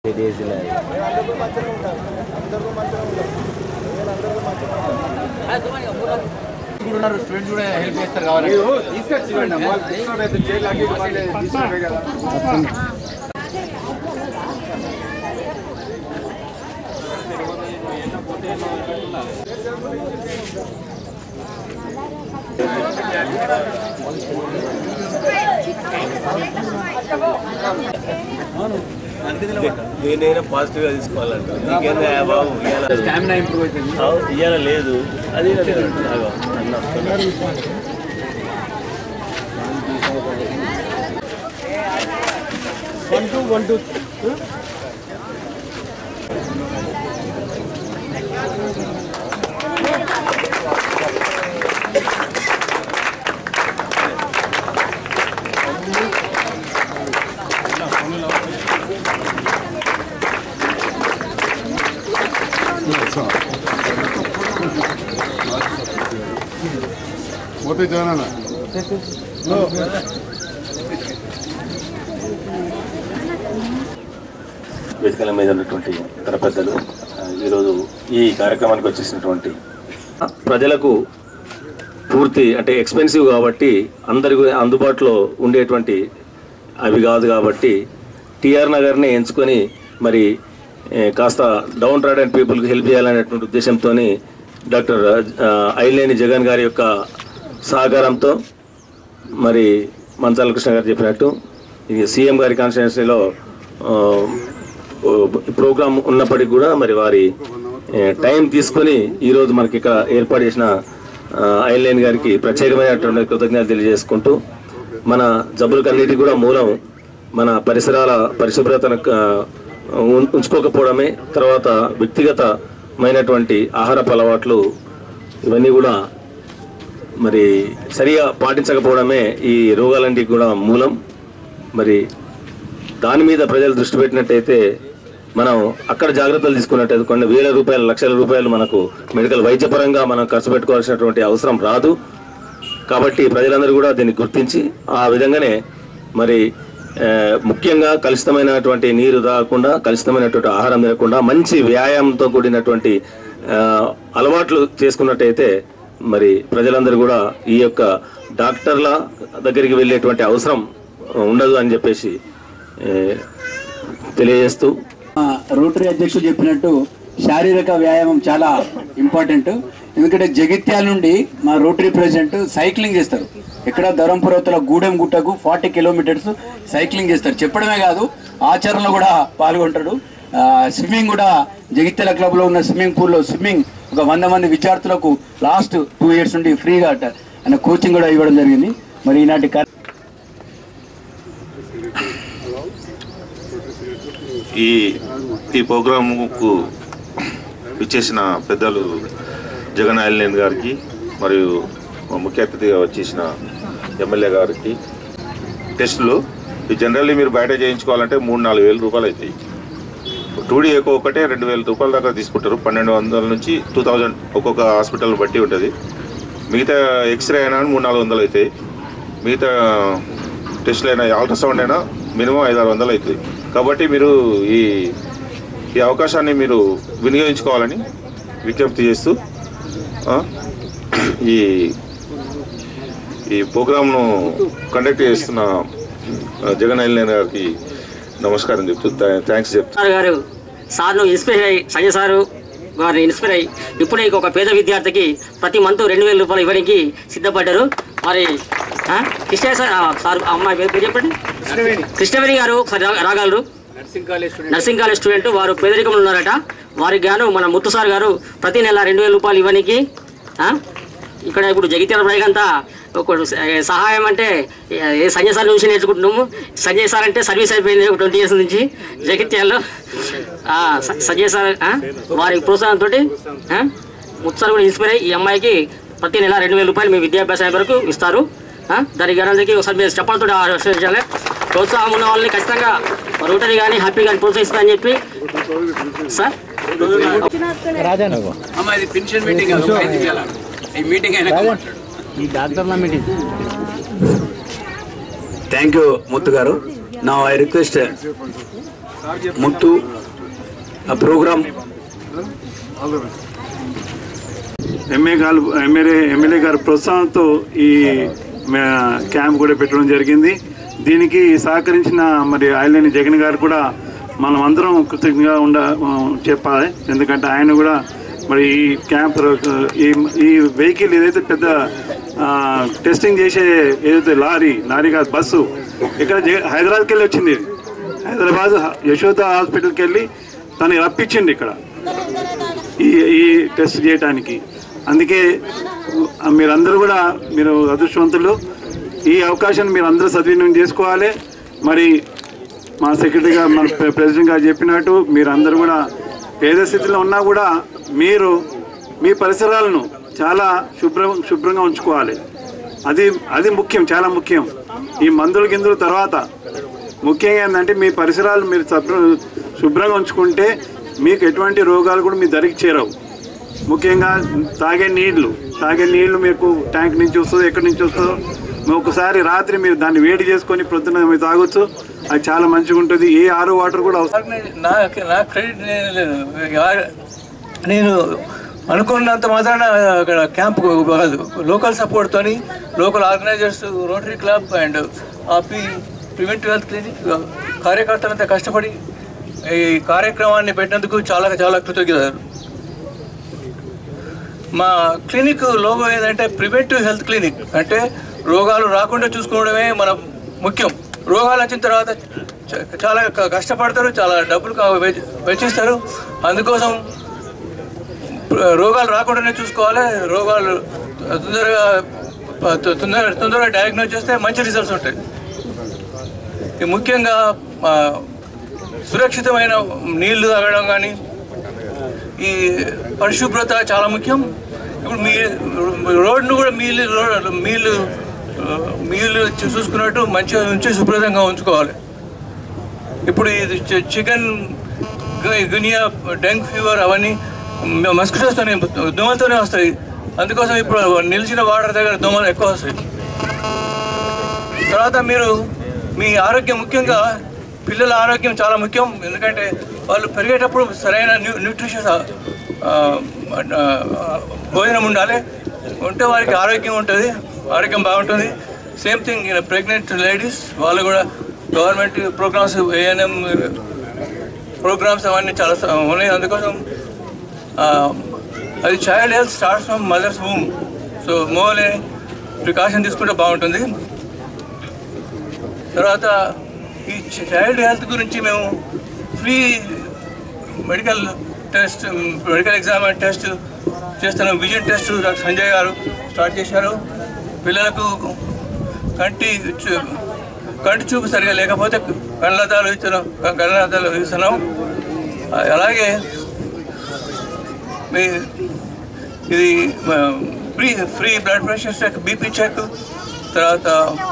Students కూడా help చేస్తారు కావాలి దేనైనా పాజిటివ్ గా తీసుకోవాలంట నీకేందా బాబు ఇవాళ స్టామినా ఇంప్రూవ్ అవుతుంది అవు- ఇవాళ లేదు అది లేదు. ఆగో, అన్న వస్తున్నాడు. मोठे जण ना వేదికల మీద ఉన్నటువంటి తన పెద్దలు ఆ, ఈరోజు ఈ కార్యక్రమానికి వచ్చేసినటువంటి ప్రజలకు పూర్తి అంటే ఎక్స్పెన్సివ్ కాబట్టి అందరికి అందుబాటులో ఉండేటువంటి అవి కాదు కాబట్టి టిఆర్ నగర్ని ఎంచుకొని మరి ఏ, కాస్త డౌన్ రాడ్ అండ్ పీపుల్కి హెల్ప్ చేయాలనేటువంటి ఉద్దేశంతో డాక్టర్ ఆ, ఐలేని జగన్ గారి యొక్క సహకారంతో మరి మంచాల కృష్ణ గారు చెప్పినట్టు ఇది సీఎం గారి కాన్స్టిట్యున్సీలో ప్రోగ్రామ్ ఉన్నప్పటికీ కూడా మరి వారి ఏ, టైం తీసుకొని ఈరోజు మనకి ఇక్కడ ఏర్పాటు చేసిన ఆ, ఐలైన్ గారికి ప్రత్యేకమైనటువంటి కృతజ్ఞతలు తెలియజేసుకుంటూ మన జబ్బులకన్నిటికీ కూడా మూలం మన పరిసరాల పరిశుభ్రతను ఆ, ఉం- ఉంచుకోకపోవడమే తర్వాత వ్యక్తిగతమైనటువంటి ఆహారపు అలవాట్లు ఇవన్నీ కూడా మరి సరిగా పాటించకపోవడమే ఈ రోగాలన్నిటికి కూడా మూలం మరి దాని మీద ప్రజలు దృష్టి పెట్టినట్టయితే మనం అక్కడ జాగ్రత్తలు తీసుకున్నట్టయితే కొన్ని వేల రూపాయలు లక్షల రూపాయలు మనకు మెడికల్ వైద్యపరంగా మనం ఖర్చు పెట్టుకోవాల్సినటువంటి అవసరం రాదు కాబట్టి ప్రజలందరూ కూడా దీన్ని గుర్తించి ఆ విధంగానే మరి ఆ, ముఖ్యంగా కలుషితమైనటువంటి నీరు తాగకుండా కలుషితమైనటువంటి ఆహారం తినకుండా మంచి వ్యాయామంతో కూడినటువంటి ఆ, అలవాట్లు చేసుకున్నట్టయితే మరి ప్రజలందరూ కూడా ఈ యొక్క డాక్టర్ల దగ్గరికి వెళ్ళేటువంటి అవసరం ఉండదు అని చెప్పేసి ఏ, తెలియజేస్తూ ఆ, రోటరీ అధ్యక్షుడు చెప్పినట్టు శారీరక వ్యాయామం చాలా ఇంపార్టెంట్ ఎందుకంటే జగిత్యాల నుండి మా రోటరీ ప్రెసిడెంట్ సైక్లింగ్ చేస్తారు ఇక్కడ ధరంపురవతల గూడెం గుట్టకు ఫార్టీ కిలోమీటర్స్ సైక్లింగ్ చేస్తారు చెప్పడమే కాదు ఆచరణలో కూడా పాల్గొంటాడు ఆ, స్విమ్మింగ్ కూడా జగిత్యాల క్లబ్ లో ఉన్న స్విమ్మింగ్ పూల్ లో స్విమ్మింగ్ ఒక వంద మంది విద్యార్థులకు లాస్ట్ టూ ఇయర్స్ నుండి ఫ్రీగా అట ఆయన కోచింగ్ కూడా ఇవ్వడం జరిగింది మరి ఈనాటి కార్య- ఈ ఈ ప్రోగ్రాముకు ఇచ్చేసిన పెద్దలు జగన్ ఐలెన్ గారికి మరియు ముఖ్య అతిథిగా వచ్చేసిన ఎమ్మెల్యే గారికి టెస్టులు ఈ జనరల్లీ మీరు బయట చేయించుకోవాలంటే మూడు నాలుగు వేల రూపాయలు అవుతాయి టూడీ ఎక్కువ ఒకటే రెండు వేల రూపాయల దాకా తీసుకుంటారు పన్నెండు వందల నుంచి టూ థౌజండ్ ఒక్కొక్క హాస్పిటల్ బట్టి ఉంటుంది మిగతా ఎక్స్రే అయినా మూడు నాలుగు వందలు అవుతాయి మిగతా టెస్టులు అయినా అల్ట్రాసౌండ్ అయినా మినిమం ఐదు ఆరు వందలు అవుతాయి కాబట్టి మీరు ఈ ఈ అవకాశాన్ని మీరు వినియోగించుకోవాలని విజ్ఞప్తి చేస్తూ ఆ, ఈ ఈ ప్రోగ్రామ్ను కండక్ట్ చేస్తున్న ఆ, జగన్ ఐలన్ గారికి నమస్కారం చెప్తూ థ్యాంక్స్ చెప్తూ సార్ గారు సార్ను ఇన్స్పైర్ అయ్యి సంజయ్ సారు గారిని ఇన్స్పైర్ అయ్యి ఇప్పుడే ఒక పేద విద్యార్థికి ప్రతి మంత్ రెండు వేల రూపాయలు ఇవ్వడానికి సిద్ధపడ్డారు మరి ఆ, కృష్ణయ్య సార్ ఆ, సార్ అమ్మాయి పేరు పేరు చెప్పండి కృష్ణవేణి గారు ఒకసారి రా- రాగలరు nursing college student nursing college student వారు పేదరికంలో ఉన్నారట వారికి గాను మన ముత్తు సార్ గారు ప్రతి నెల రెండు వేల రూపాయలు ఇవ్వడానికి ఆ, ఇక్కడ ఇప్పుడు జగిత్యాల ప్రజలంతా ఒక సహాయం అంటే ఏ సంజయ్ సార్ నుంచి నేర్చుకుంటున్నాము సంజయ్ సార్ అంటే సర్వీస్ అయిపోయింది ఒక ట్వంటీ ఇయర్స్ నుంచి జగిత్యాల్లో ఆ, స- సంజయ్ సార్ ఆ, వారి ప్రోత్సాహంతో ముత్తు సార్ కూడా ఇన్స్పైర్ అయ్యి ఈ అమ్మాయికి ప్రతి నెల రెండు వేల రూపాయలు మీ విద్యాభ్యాసం వరకు ఇస్తారు ఆ, దానికి గానందరికీ ఒకసారి మీరు చెప్పాలతో ఆలోచించాలి ప్రోత్సాహం ఉన్న వాళ్ళని ఖచ్చితంగా రోటరీ కానీ హ్యాపీ కానీ ప్రోత్సహిస్తుందని చెప్పి సార్ అమ్మ ఇది పెన్షన్ మీటింగ్ కాదు ఐదు వేల. ఈ మీటింగ్ అయినా మాట్లాడు థ్యాంక్ యూ ముత్తు గారు Now I request uh, Muttu, a program. ఎమ్మె గారు ఎమ్మెల్యే ఎమ్మెల్యే గారి ప్రోత్సాహంతో ఈ మ- క్యాంప్ కూడా పెట్టడం జరిగింది దీనికి సహకరించిన మరి ఆయన జగన్ గారు కూడా మనం అందరం కృతజ్ఞంగా ఉండ చెప్పాలి ఎందుకంటే ఆయన కూడా మరి ఈ క్యాంప్ ఈ ఈ వెహికల్ ఏదైతే పెద్ద ఆ, టెస్టింగ్ చేసే ఏదైతే లారీ లారీ కాదు బస్సు ఇక్కడ జగ- హైదరాబాద్కి వెళ్ళి వచ్చింది ఇది హైదరాబాద్ యశోద హాస్పిటల్కి వెళ్ళి తను రప్పించింది ఇక్కడ ఈ ఈ టెస్ట్ చేయడానికి అందుకే మీరందరూ కూడా మీరు అదృష్టవంతులు ఈ అవకాశాన్ని మీరు అందరూ సద్వినియోగం చేసుకోవాలి మరి మా సెక్రటరీ గారు మన ప్రె- ప్రెసిడెంట్ గారు చెప్పినట్టు మీరు అందరూ కూడా పేద స్థితిలో ఉన్నా కూడా మీరు మీ పరిసరాలను చాలా శుభ్రం శుభ్రంగా ఉంచుకోవాలి అది అది ముఖ్యం చాలా ముఖ్యం ఈ మందుల గిందుల తర్వాత ముఖ్యంగా ఏంటంటే మీ పరిసరాలు మీరు శుభ్ర- శుభ్రంగా ఉంచుకుంటే మీకు ఎటువంటి రోగాలు కూడా మీ దరికి చేరవు ముఖ్యంగా తాగే నీళ్లు తాగే నీళ్లు మీకు ట్యాంక్ నుంచి వస్తుందో ఎక్కడి నుంచి వస్తుందో మీ ఒకసారి రాత్రి మీరు దాన్ని వేడి చేసుకొని ప్రొద్దున మీరు తాగొచ్చు అది చాలా మంచిగా ఉంటుంది ఏ ఆరో వాటర్ కూడా అవసరం నా నా క్రెడిట్ నేను లేదు యా- నేను అనుకున్నంత మాత్రాన అక్కడ క్యాంప్ కాదు లోకల్ సపోర్ట్తోని local organisers rotary club and AAPI preventive health clinic కార్యకర్తలంతా కష్టపడి ఈ కార్యక్రమాన్ని పెట్టినందుకు చాలా చాలా కృతజ్ఞతలు మా క్లినిక్ లోగో ఏదంటే ప్రివెంటివ్ హెల్త్ క్లినిక్ అంటే రోగాలు రాకుండా చూసుకోవడమే మన ముఖ్యం రోగాలు వచ్చిన తర్వాత చ- చాలా క- కష్టపడతారు చాలా డబ్బులు కా- వెచ్- వెచ్చిస్తారు అందుకోసం ప్ర- రోగాలు రాకుండానే చూసుకోవాలి రోగాలు తొందరగా ప- తొ- తొందర తొందరగా డయాగ్నోస్ చేస్తే మంచి రిజల్ట్స్ ఉంటాయి ఈ ముఖ్యంగా ఆ, సురక్షితమైన నీళ్లు తాగడం కానీ ఈ పరిశుభ్రత చాలా ముఖ్యం ఇప్పుడు మీ రోడ్ను కూడా మీళ్ళు రోడ్ మీళ్ళు ఆ, మీళ్ళు చూ- చూసుకున్నట్టు మంచిగా ఉంచి శుభ్రతంగా ఉంచుకోవాలి ఇప్పుడు ఇది చి- చికెన్ గు- గునియా డెంగ్ ఫీవర్ అవన్నీ మస్కిటోస్తోనే దోమలతోనే వస్తాయి అందుకోసం ఇప్పుడు నిలిచిన వాటర్ దగ్గర దోమలు ఎక్కువ వస్తాయి తర్వాత మీరు మీ ఆరోగ్యం ముఖ్యంగా పిల్లల ఆరోగ్యం చాలా ముఖ్యం ఎందుకంటే వాళ్ళు పెరిగేటప్పుడు సరైన న్యూ న్యూట్రిషియస్ భోజనం ఉండాలి ఉంటే వారికి ఆరోగ్యం ఉంటుంది ఆరోగ్యం బాగుంటుంది సేమ్ థింగ్ ప్రెగ్నెంట్ లేడీస్ వాళ్ళు కూడా గవర్నమెంట్ ప్రోగ్రామ్స్ ఏఎన్ఎం ప్రోగ్రామ్స్ అవన్నీ చాలా స- ఉన్నాయి అందుకోసం ఆ, అది child health starts from mothers home so మోలే ప్రికాషన్ తీసుకుంటే బాగుంటుంది తర్వాత ఈ చైల్డ్ హెల్త్ గురించి మేము free medical test medical exam and test చేస్తున్నాం vision test doctor Sanjay garu start చేశారు పిల్లలకు కంటి చూ- కంటి చూపు సరిగా లేకపోతే కళ్ళద్దాలు ఇస్తున్నాం కళ్ళద్దాలు ఇస్తున్నాం అలాగే మీ ఇది free free blood pressure check BP check తర్వాత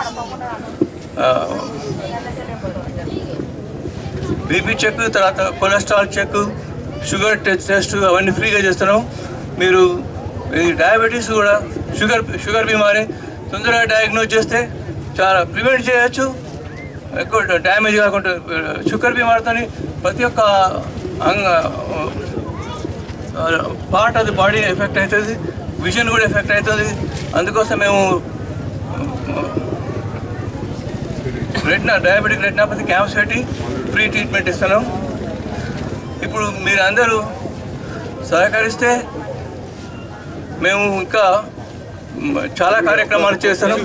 బీపీ చెక్ తర్వాత cholesterol check sugar test test అవన్నీ ఫ్రీగా చేస్తున్నాం మీరు ఈ డయాబెటీస్ కూడా షుగర్ షుగర్ బీమారి తొందరగా డయాగ్నోజ్ చేస్తే చాలా ప్రివెంట్ చేయొచ్చు ఎక్కువ డ్యామేజ్ కాకుండా షుగర్ బీమారితో ప్రతి ఒక్క అంగ పార్ట్ అది బాడీ ఎఫెక్ట్ అవుతుంది విజన్ కూడా ఎఫెక్ట్ అవుతుంది అందుకోసం మేము రెటినా డయాబెటిక్ రెటినాపతి క్యాంప్స్ పెట్టి ఫ్రీ ట్రీట్మెంట్ ఇస్తున్నాం ఇప్పుడు మీరు అందరూ సహకరిస్తే మేము ఇంకా మ్, చాలా కార్యక్రమాలు చేస్తున్నాం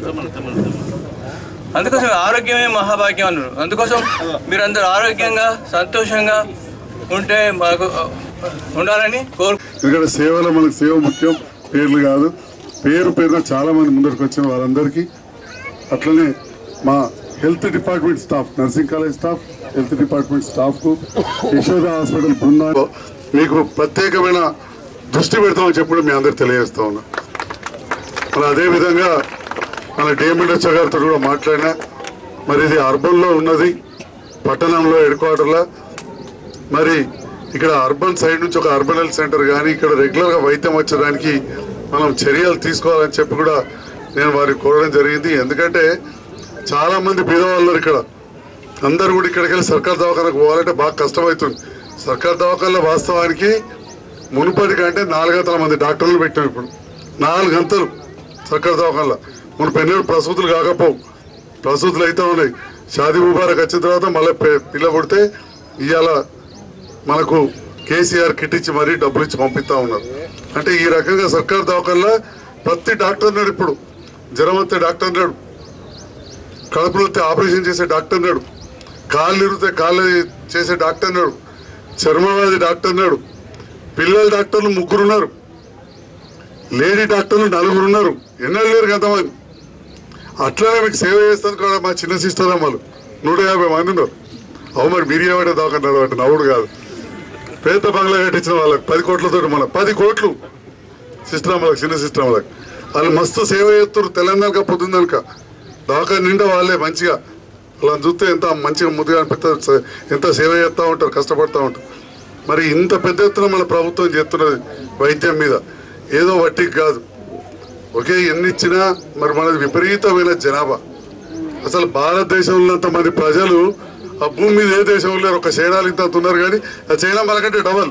అందుకోసం ఆరోగ్యమే మహాభాగ్యం అన్నారు అందుకోసం మీరందరూ ఆరోగ్యంగా సంతోషంగా ఉంటే మాకు ఆ, ఉండాలని కోరు ఎందుకంటే సేవలో మనకు సేవ ముఖ్యం పేర్లు కాదు పేరు పేరున చాలా మంది ముందరికి వచ్చిన వారందరికీ అట్లనే మా health department staff nursing college staff health department స్టాఫ్కు యశోద హాస్పిటల్ బృందాలు మీకు ప్రత్యేకమైన దృష్టి పెడతామని చెప్పడం మీ అందరికి తెలియజేస్తా ఉన్నా మరి అదేవిధంగా మన డిఎంఎన్హెచ్ గారితో కూడా మాట్లాడినా మరి ఇది అర్బన్లో ఉన్నది పట్టణంలో హెడ్ క్వార్టర్లో మరి ఇక్కడ అర్బన్ సైడ్ నుంచి ఒక అర్బన్ హెల్త్ సెంటర్ కానీ ఇక్కడ రెగ్యులర్గా వైద్యం వచ్చడానికి మనం చర్యలు తీసుకోవాలని చెప్పి కూడా నేను వారికి కోరడం జరిగింది ఎందుకంటే చాలా మంది పేదవాళ్ళు ఉన్నారు ఇక్కడ అందరూ కూడా ఇక్కడికి వెళ్ళి సర్కార్ దవాఖానకు పోవాలంటే బాగా కష్టమవుతుంది సర్కార్ దవాఖానలో వాస్తవానికి మునుపటి కంటే నాలుగంతల మంది డాక్టర్లు పెట్టాం ఇప్పుడు నాలుగు గంటలు సర్కార్ దవాఖానలో మునుపు ఎన్నడూ ప్రసూతులు కాకపోవు ప్రసూతులు అయితే ఉన్నాయి షాదీ ముబారక్ వచ్చిన తర్వాత మళ్ళీ పి- పిల్ల పుడితే ఇవాళ మనకు కేసీఆర్ కిట్ ఇచ్చి మరీ డబ్బులు ఇచ్చి పంపిస్తా ఉన్నారు అంటే ఈ రకంగా సర్కార్ దవాఖానలో ప్రతి డాక్టర్ నాడు ఇప్పుడు జ్వరం వస్తే డాక్టర్ నాడు కడుపులో వస్తే ఆపరేషన్ చేసే డాక్టర్ నాడు కాళ్ళు ఇరిగితే కాళ్ళు చేసే డాక్టర్ నాడు చర్మవ్యాధి డాక్టర్ నాడు పిల్లల డాక్టర్లు ముగ్గురు ఉన్నారు లేడీ డాక్టర్లు నలుగురు ఉన్నారు ఎన్నో లేరు కొంతమంది అట్లనే మీకు సేవ చేస్తాను కూడా మా చిన్న సిస్టర్ అమ్మలు నూట యాభై మంది ఉన్నారు అవు మరి మీరు ఏమంటే దాకన్నారు అంటే నవ్వుడు కాదు పేద బంగ్లా కట్టించిన వాళ్ళకి పది కోట్లతో మన పది కోట్లు సిస్టర్ అమ్మలకు చిన్న సిస్టర్ అమ్మలకు వాళ్ళు మస్తు సేవ చేస్తారు తెలంగాణ పొద్దుందనక దాకా నిండా వాళ్ళే మంచిగా వాళ్ళని చూస్తే ఎంత మంచిగా ముద్దుగా అనిపిస్తుంది సే- ఎంత సేవ చేస్తూ ఉంటారు కష్టపడుతూ ఉంటారు మరి ఇంత పెద్ద ఎత్తున మన ప్రభుత్వం చేస్తున్నది వైద్యం మీద ఏదో వట్టికి కాదు ఒకే ఎన్ని ఇచ్చినా మరి మనది విపరీతమైన జనాభా అసలు భారతదేశంలో ఉన్నంత మంది ప్రజలు ఆ భూమి మీద ఏ దేశంలో లేరు ఒక చైనాలు ఇంత ఉన్నారు కానీ ఆ చైనా మనకంటే డబల్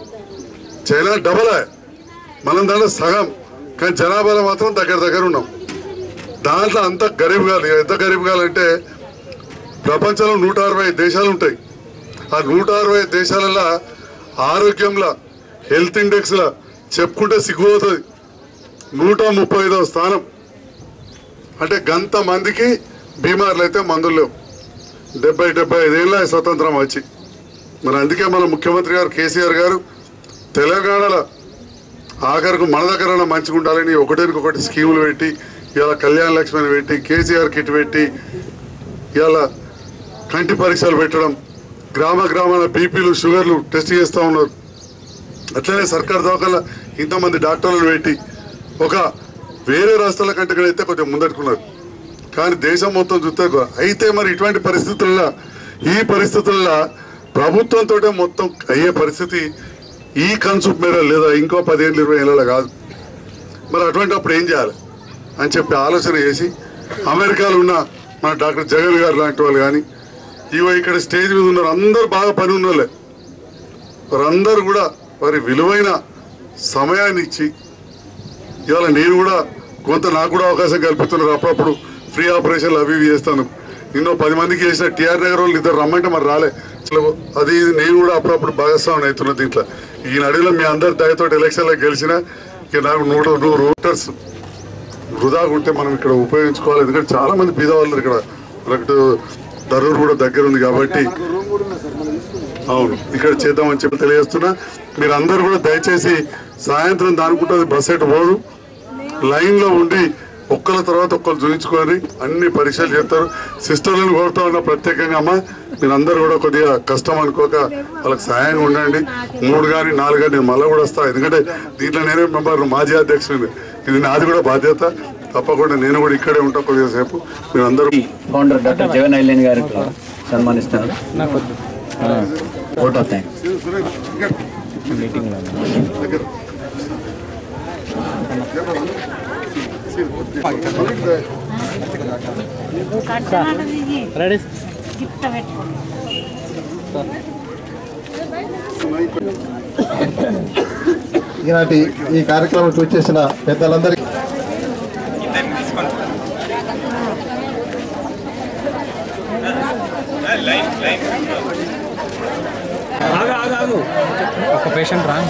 చైనా డబలే మనం దాంట్లో సగం కానీ జనాభాలో మాత్రం దగ్గర దగ్గర ఉన్నాం దాంట్లో అంత గరీబ్ కాదు ఎంత గరీబ్ కాలంటే ప్రపంచంలో నూట అరవై దేశాలు ఉంటాయి ఆ నూట అరవై దేశాలలో ఆరోగ్యంలో హెల్త్ ఇండెక్స్లో చెప్పుకుంటే సిగ్గుపోతుంది నూట ముప్పై ఐదవ స్థానం అంటే గంత మందికి బీమార్లు అయితే మందులు లేవు డెబ్బై డెబ్బై ఐదేళ్ళ స్వతంత్రం వచ్చి మరి అందుకే మన ముఖ్యమంత్రి గారు కేసీఆర్ గారు తెలంగాణలో ఆఖరికి మన దగ్గర మంచిగా ఉండాలని ఒకటికొకటి స్కీములు పెట్టి ఇవాళ కళ్యాణ లక్ష్మిని పెట్టి కేసీఆర్ కిట్ పెట్టి ఇవాళ కంటి పరీక్షలు పెట్టడం గ్రామ గ్రామాల బీపీలు షుగర్లు టెస్ట్ చేస్తూ ఉన్నారు అట్లనే సర్కార్ దవాఖాన ఇంతమంది డాక్టర్లను పెట్టి ఒక వేరే రాష్ట్రాల కంటే కూడా అయితే కొంచెం ముందట్టుకున్నారు కానీ దేశం మొత్తం చూస్తే గొ- అయితే మరి ఇటువంటి పరిస్థితుల్లో ఈ పరిస్థితుల్లో ప్రభుత్వంతో మొత్తం అయ్యే పరిస్థితి ఈ కన్సూప్ మీద లేదా ఇంకో పదిహేను ఇరవై ఏళ్ళలో కాదు మరి అటువంటి అప్పుడు ఏం చేయాలి అని చెప్పి ఆలోచన చేసి అమెరికాలో ఉన్న మన డాక్టర్ జగన్ గారు లాంటి వాళ్ళు కానీ ఇవో ఇక్కడ స్టేజ్ మీద ఉన్నారు అందరూ బాగా పని ఉన్న వాళ్ళే వారందరూ కూడా వారి విలువైన సమయాన్ని ఇచ్చి ఇవాళ నేను కూడా కొంత నాకు కూడా అవకాశం కల్పిస్తున్నారు అప్పుడప్పుడు ఫ్రీ ఆపరేషన్లు అవి ఇవి చేస్తాను నిన్న పది మందికి చేసిన టీఆర్ నగర్ వాళ్ళు ఇద్దరు రమ్మంటే మరి రాలే అసలు అది ఇది నేను కూడా అప్పుడప్పుడు భాగస్వామి అవుతున్నా దీంట్లో ఈ నడిలో మీ అందరి దయతో ఎలక్షన్లో గెలిచిన ఇక నాకు నూట నూరు ఓటర్స్ వృధాగా ఉంటే మనం ఇక్కడ ఉపయోగించుకోవాలి ఎందుకంటే చాలా మంది బీదవాళ్ళు ఇక్కడ మనకు ధరూరు కూడా దగ్గర ఉంది కాబట్టి అవును ఇక్కడ చేద్దామని చెప్పి తెలియజేస్తున్నా మీరు అందరూ కూడా దయచేసి సాయంత్రం దానుకుంటుంది బస్ ఎటు పోదు లైన్ లో ఉండి ఒక్కల తర్వాత ఒక్కరు చూపించుకొని అన్ని పరీక్షలు చేస్తారు సిస్టర్లను కోరుతా ఉన్నా ప్రత్యేకంగా అమ్మ మీరందరూ కూడా కొద్దిగా కష్టం అనుకోక వాళ్ళకి సహాయంగా ఉండండి మూడు కానీ నాలుగు కానీ నేను మళ్ళీ కూడా వస్తా ఎందుకంటే దీంట్లో నేనే మెంబర్ మాజీ అధ్యక్షుడిని ఇది నాది కూడా బాధ్యత తప్పకుండా నేను కూడా ఇక్కడే ఉంటా కొద్దిగా సేపు మీరందరూ ఫౌండర్ డాక్టర్ జగన్ ఐలేన్ గారికి సన్మానిస్తారు vote of thanks ready gift పెట్టు ఈనాటి ఈ కార్యక్రమం వచ్చేసిన పెద్దలందరికీ ఒక పేషెంట్ రా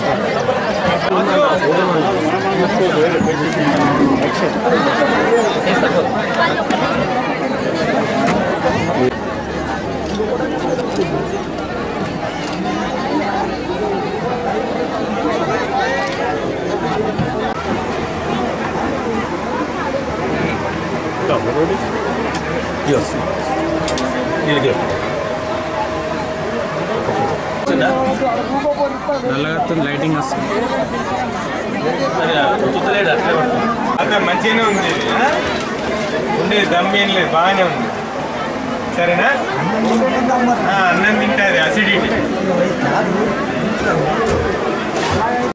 నల్లగా వస్తుంది లైటింగ్ వస్తుంది అంత మంచిగానే ఉంది ఇది, ఆ? ఉండే దమ్ ఏం లేదు బాగానే ఉంది సరేనా ఆ, అన్నం తింటుంది అసిడిటీ